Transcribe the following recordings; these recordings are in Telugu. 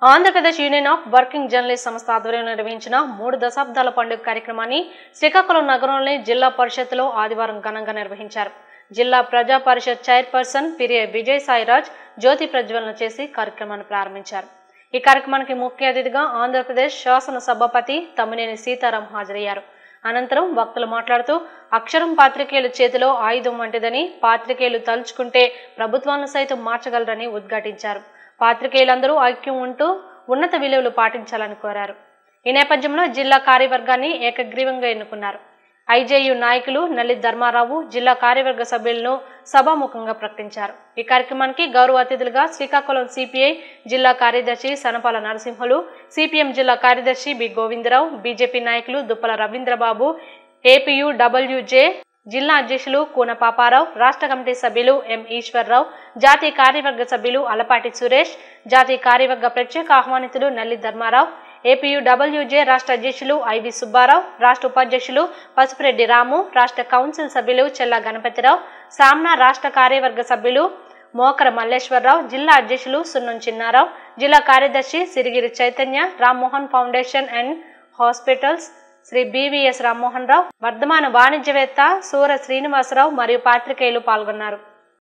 Andhra Pradesh union of working journalist సంస్థ ఆధ్వర్యంలో నిర్వహించిన మూడు దశాబ్దాల పండుగ కార్యక్రమాన్ని శ్రీకాకుళం నగరంలోని జిల్లా పరిషత్లో ఆదివారం ఘనంగా నిర్వహించారు జిల్లా ప్రజా పరిషత్ చైర్పర్సన్ పిరియే విజయ్ సాయిరాజ్ జ్యోతి ప్రజ్వలన చేసి కార్యక్రమాన్ని ప్రారంభించారు ఈ కార్యక్రమానికి ముఖ్య అతిథిగా ఆంధ్రప్రదేశ్ శాసన సభాపతి తమ్మినేని సీతారాం హాజరయ్యారు అనంతరం వక్తలు మాట్లాడుతూ అక్షరం పాత్రికేయుల చేతిలో ఆయుధం వంటిదని పాత్రికేయులు తలుచుకుంటే ప్రభుత్వాలను సైతం మార్చగలరని ఉద్ఘాటించారు పాత్రికేయులందరూ ఐక్యం ఉంటూ ఉన్నత విలువలు పాటించాలని కోరారు ఈ నేపథ్యంలో జిల్లా కార్యవర్గాన్ని ఏకగ్రీవంగా ఎన్నుకున్నారు ఐజేయు నాయకులు నల్లి ధర్మారావు జిల్లా కార్యవర్గ సభ్యులను సభాముఖంగా ప్రకటించారు ఈ కార్యక్రమానికి గౌరవ అతిథులుగా శ్రీకాకుళం సిపిఐ జిల్లా కార్యదర్శి సనపాల నరసింహులు సిపిఎం జిల్లా కార్యదర్శి బి గోవిందరావు బీజేపీ నాయకులు దుప్పల రవీంద్రబాబు ఏపీయు డబ్ల్యూజే జిల్లా అధ్యక్షులు కూన పాపారావు రాష్ట్ర కమిటీ సభ్యులు ఎం ఈశ్వర్రావు జాతీయ కార్యవర్గ సభ్యులు అలపాటి సురేష్ జాతీయ కార్యవర్గ ప్రత్యేక ఆహ్వానితులు నల్లి ధర్మారావు ఏపీయు డబ్ల్యూజే రాష్ట్ర అధ్యక్షులు ఐవి సుబ్బారావు రాష్ట్ర ఉపాధ్యక్షులు పసుపురెడ్డి రాము రాష్ట్ర కౌన్సిల్ సభ్యులు చెల్లా గణపతిరావు సామ్నా రాష్ట్ర కార్యవర్గ సభ్యులు మోకర మల్లేశ్వరరావు జిల్లా అధ్యక్షులు సున్నం చిన్నారావు జిల్లా కార్యదర్శి Sirigiri Chaitanya Rammohan foundation and hospitals Shri BVS Rammohan Rao వర్ధమాన వాణిజ్యవేత్త సూర శ్రీనివాసరావు మరియు పాత్రికేయులు పాల్గొన్నారు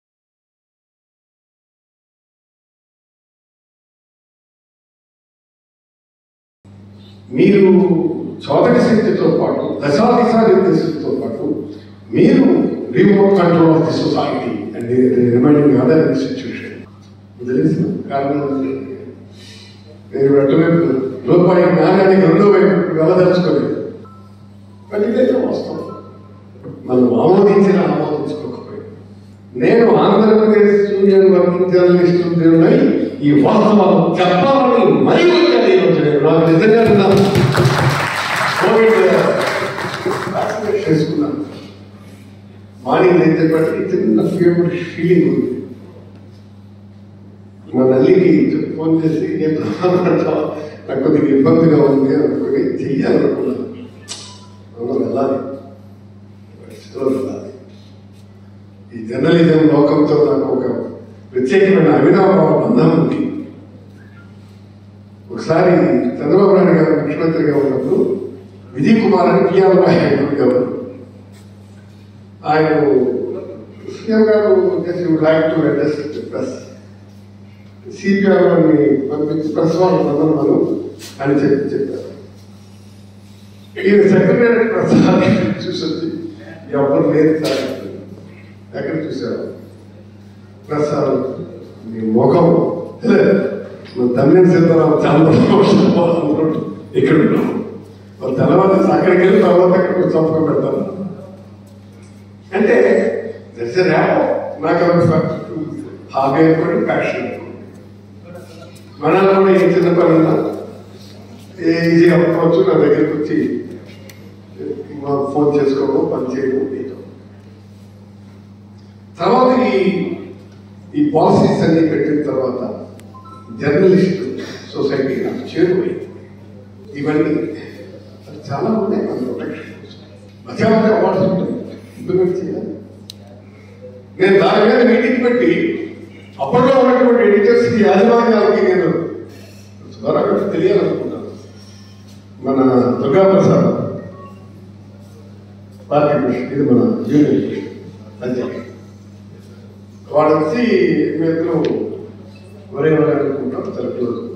మీరు చోదక శక్తితో పాటు దశాదిశా నిర్దేశంతో పాటు మీరు remote control of the society and reminding other institution తెలుసు కారణం నేను వెంటనే రూపాయి జ్ఞానానికి రెండో వైపు వెళ్ళదలుచుకోలేదు కానీ ఇదైతే వాస్తవం మనం ఆమోదించిన ఆమోదించుకోకపోయాం నేను ఆంధ్రప్రదేశ్ యూనియన్ వర్కింగ్ జర్నలిస్ట్ ఉద్యోగులై ఈ వాస్తవాలు చెప్పాలని మరీ వచ్చాను ఈరోజు నేను నాకు నిజంగా నా కోవిడ్ వ్యాక్సినేషన్ చేసుకున్నాను మార్నింగ్ లేచేపటికి చిన్న ఫీవర్ ఫీలింగ్ ఉంది మా తల్లికి ఫోన్ చేసి నేను ప్రమాదంటావా? నాకు కొద్దిగా ఇబ్బందిగా ఉంది అనుకుని చెయ్యాలనుకున్నాను అవును వెళ్ళాలి పరిస్థితిలో వెళ్ళాలి ఈ జర్నలిజం లోకంతో నాకు ఒక ప్రత్యేకమైన అవినాభావ బంధం ఉంది ఒకసారి చంద్రబాబు నాయుడు గారు ముఖ్యమంత్రిగా ఉన్నప్పుడు విజయ్ కుమార్ అని పిఆర్ గవర్నర్ ఆయన సీఎం గారు like to address press CPR వారిని పంపించి ప్రెస్ వాళ్ళు రమ్మను అని చెప్పి చెప్పారు ఈయన సెక్రటరీ ప్రసాద్ చూసొచ్చి ఎవరు లేదు సార్ ఎక్కడ చూశారు ప్రసాద్ మీ ముఖం లే, నువ్వు తమిళ సీతారాం చాలా ఇక్కడ ఉన్నావు వాళ్ళు తర్వాత అక్కడికి వెళ్ళి తర్వాత అక్కడ చంపకం పెడతారు అంటే దర్శన నాకు హాబీ అనుకోండి ప్యాషన్ అనుకోండి మనల్ని కూడా ఏ చిన్న పని ఉన్నా ఈజీ అవ్వచ్చు నా దగ్గరికి వచ్చి మాకు ఫోన్ చేసుకోవడం పని చేయడం చేయడం తర్వాత ఈ ఈ పాలసీస్ అన్ని పెట్టిన తర్వాత జర్నలిస్ట్ సొసైటీ నాకు చేరువైంది ఇవన్నీ అది చాలా ఉన్నాయి మన ప్రొటెక్షన్ మధ్యాహ్నం అవార్డ్స్ ఉంటాయి ఇంప్లిమెంట్ చేయాలి నేను దాని మీద మీటింగ్ పెట్టి అప్పట్లో ఉన్నటువంటి ఎడిటర్స్ కి యాజమాన్యాలకి నేను సుమారుగా తెలియాలనుకున్నాను మన దుర్గా ప్రసాద్ పార్టీ మిషన్ ఇది మన యూనియన్ మిషన్ అధ్యక్షుడు వాడు వచ్చి మీ ఇద్దరు ఒరే ఒరే అనుకుంటాం చాలా క్లోజ్